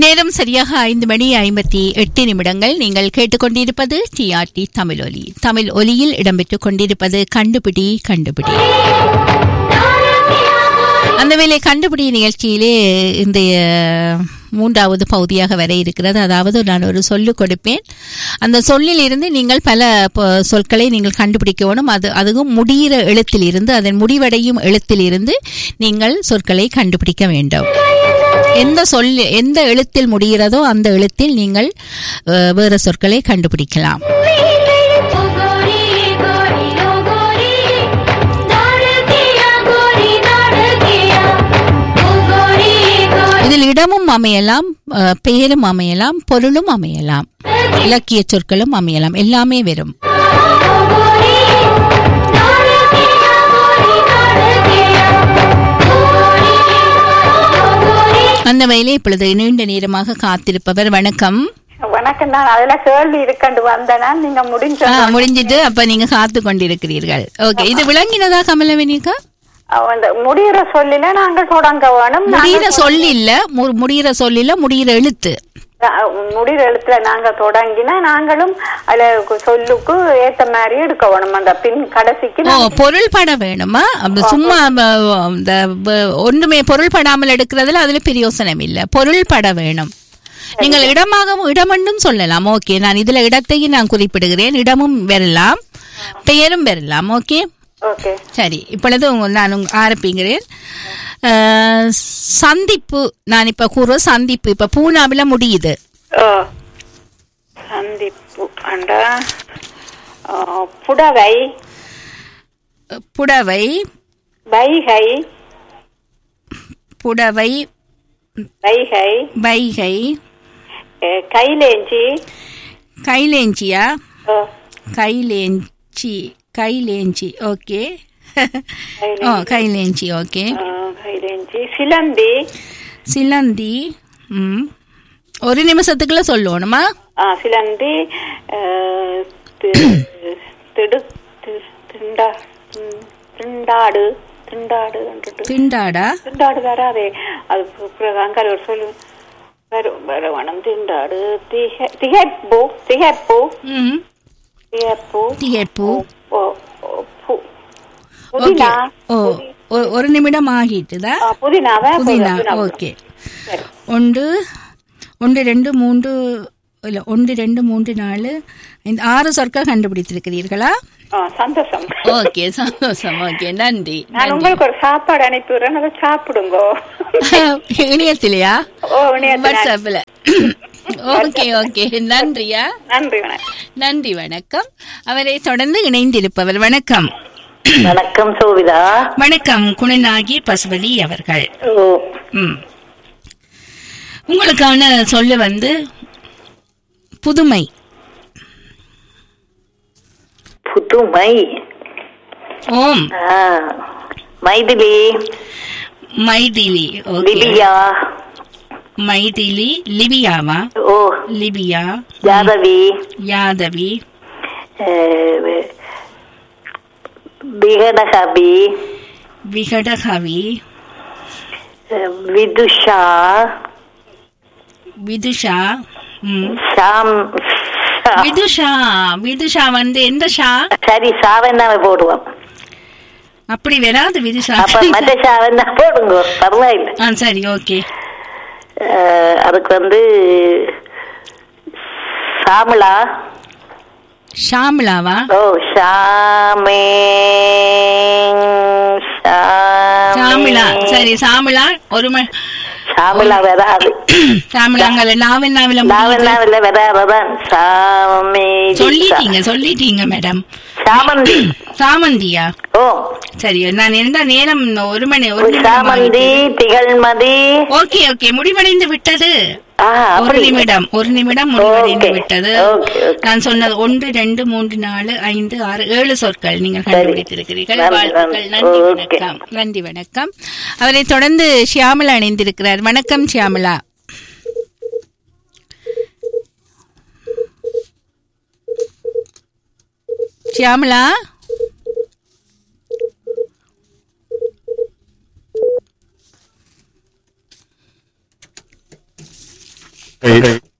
நேரம் சரியாக ஐந்து மணி ஐம்பத்தி எட்டு நிமிடங்கள் நீங்கள் கேட்டுக்கொண்டிருப்பது டிஆர்டி தமிழ் ஒலி தமிழ் ஒலியில் இடம்பெற்றுக் கொண்டிருப்பது கண்டுபிடி கண்டுபிடி அந்த வேலை கண்டுபிடி நிகழ்ச்சியிலே இந்த மூன்றாவது பகுதியாக வர இருக்கிறது அதாவது நான் ஒரு சொல்லு கொடுப்பேன் அந்த சொல்லில் இருந்து நீங்கள் பல ப- சொற்களை நீங்கள் கண்டுபிடிக்க வேணும் அது அதுவும் முடிகிற எழுத்தில் இருந்து அதன் முடிவடையும் எழுத்தில் இருந்து நீங்கள் சொற்களை கண்டுபிடிக்க வேண்டும் எந்த சொல் எந்த எழுத்தில் முடிகிறதோ அந்த எழுத்தில் நீங்கள் அஹ், வேறு சொற்களை கண்டுபிடிக்கலாம் ओ गोरी गोरी ओ गोरी दाड़ किया गोरी दाड़ किया ओ गोरी गोरी இதில் இடமும் அமையலாம் அஹ், பெயரும் அமையலாம் பொருளும் அமையலாம் இலக்கிய சொற்களும் அமையலாம் எல்லாமே வரும் ओ गोरी दाड़ किया गोरी दाड़ किया ओ गोरी ओ गोरी அந்த வகையிலே இப்பொழுது நீண்ட நேரமாக காத்திருப்பவர் வணக்கம் வணக்கம் நான் அதுல கேள்வி இருக்கண்டு வந்தேனா நீங்க முடிஞ்ச ஆ, முடிஞ்சிட்டு அப்ப நீங்க காத்து கொண்டிருக்கிறீர்கள் ஓகே இது விளங்கினதா கமலவனிகா அந்த முடிகிற சொல்லில நாங்கள் தொடங்க வேணும் முடிகிற சொல் இல்ல மு- முடிகிற சொல் இல்ல முடிகிற எழுத்து முடிகிற எழுத்துல நாங்க தொடங்கினா நாங்களும் அதுல சொல்லுக்கு ஏத்த மாதிரி எடுக்க வேணும் அந்த பின் கடைசிக்கு ஓ பொருள் பட வேணுமா அப்ப சும்மா ப- இந்த ப- ஒண்ணுமே பொருள் படாமல் எடுக்கிறதுல அதுல பிரயோசனம் இல்ல பொருள் பட வேணும் நீங்கள் இடமாகவும் இடமென்றும் சொல்லலாம் ஓகே நான் இதுல இடத்தையும் நான் குறிப்பிடுகிறேன் இடமும் வரலாம் பெயரும் வரலாம் ஓகே ஓகே சரி இப்பொழுது உங்க- நான் உங்க- ஆரம்பிக்கிறேன் அஹ், சந்திப்பு நான் இப்ப கூற சந்திப்பு இப்ப பூனாவில முடியுது ஓ சந்திப்பு அண்டா ஆ, புடவை புடவை வைகை புடவை வைகை வைகை அஹ், கைலேஞ்சி கைலேஞ்சியா ஓ கைலேஞ்சி கைலேஞ்சி ஓகே ஓ கைலேஞ்சி ஓகே ஆ, கைலேஞ்சி சிலந்தி சிலந்தி ம் ஒரு நிமிஷத்துக்குள்ள சொல்லணுமா ஆ, சிலந்தி அஹ், தி- திடு தி- திண்டா ம், திண்டாடு திண்டாடு என்றுட்டு. திண்டாடா திண்டாடு வராதே அது பு- பிறகு அங்கே ஒரு சொல்லு வரும் வரவணம் திண்டாடு திகை திகைப்பு திகைப்பு ம் திகைப்பு திகைப்பு ஓ ஓ, பு- ஓகே புதினா ஓ ஒ- ஒரு நிமிடம் ஆகிட்டுதா ஆ, புதினாவை புதினா புதினா. ஓகே சரி. ஒன்று ஒன்று ரெண்டு மூன்று இல்லை ஒன்று ரெண்டு மூன்று நாலு ஐந்து ஆறு சொற்கள் கண்டுபிடித்திருக்கிறீர்களா ஆ, சந்தோஷம் ஓகே சந்தோஷம் ஓகே நன்றி நான் உங்களுக்கு ஒரு சாப்பாடு அனுப்பி விடுறேன் அதை சாப்பிடுங்கோ இணையத்திலையா ஓ இணையத்துல வாட்ஸ்அப்ல ஓகே ஓகே நன்றியா நன்றி வணக்கம் நன்றி வணக்கம் அவரை தொடர்ந்து இணைந்திருப்பவர் வணக்கம் வணக்கம் சோவிதா வணக்கம் குணநாகி பசுபதி அவர்கள் ஓ ம். உங்களுக்கான சொல்ல வந்து புதுமை புதுமை ஓம் ஆ, மைதிலி மைதிலி ஓகே லிபியா மைதிலி லிபியாவா ஓ லிபியா யாதவி யாதவி அஹ், விகடகவி விகடகவி அஹ், விதுஷா விதுஷா ம். ஷாம் ஷா- விதுஷா விதுஷா வந்து எந்த ஷா சரி சாவண்ணாவை போடுவோம் அப்படி வராது விதுஷா அப்ப மற்ற சாவண்ணா போடுங்க பரவாயில்லை ஆ சரி ஓகே அஹ், அதுக்கு வந்து சாமிளா ஷாம்லாவா ஓ ஷாமே ஷாமிலா சரி சாமிலா ஒரு ம ஷாமிளா வராது சாமிலாங்கல்ல நாவல் நாவல நாவெல்லாம் வராதான் சாமி சொல்லிட்டீங்க சொல்லிட்டீங்க மேடம் சாமந்தி சாமந்தியா ஓ சரி நான் எந்த நேரம் ஒரு மணி ஒரு நிமிடம் சாமந்தி திகழ்மதி ஓகே ஓகே முடிவடைந்து விட்டது ஆ ஒரு அப்படி நிமிடம் ஒரு நிமிடம் முடிவடைந்து Okay. விட்டது Okay, okay. நான் சொன்னது ஒன்று ரெண்டு மூன்று நாலு ஐந்து ஆறு ஏழு சொற்கள் நீங்கள் சரி. கண்டுபிடித்திருக்கிறீர்கள் நன்றி, வாழ்த்துக்கள் நன்றி. நன்றி Okay. வணக்கம் நன்றி வணக்கம் அவரை தொடர்ந்து ஷியாமலா இணைந்திருக்கிறார் வணக்கம் ஷியாமலா ஷியாமலா கொங்கை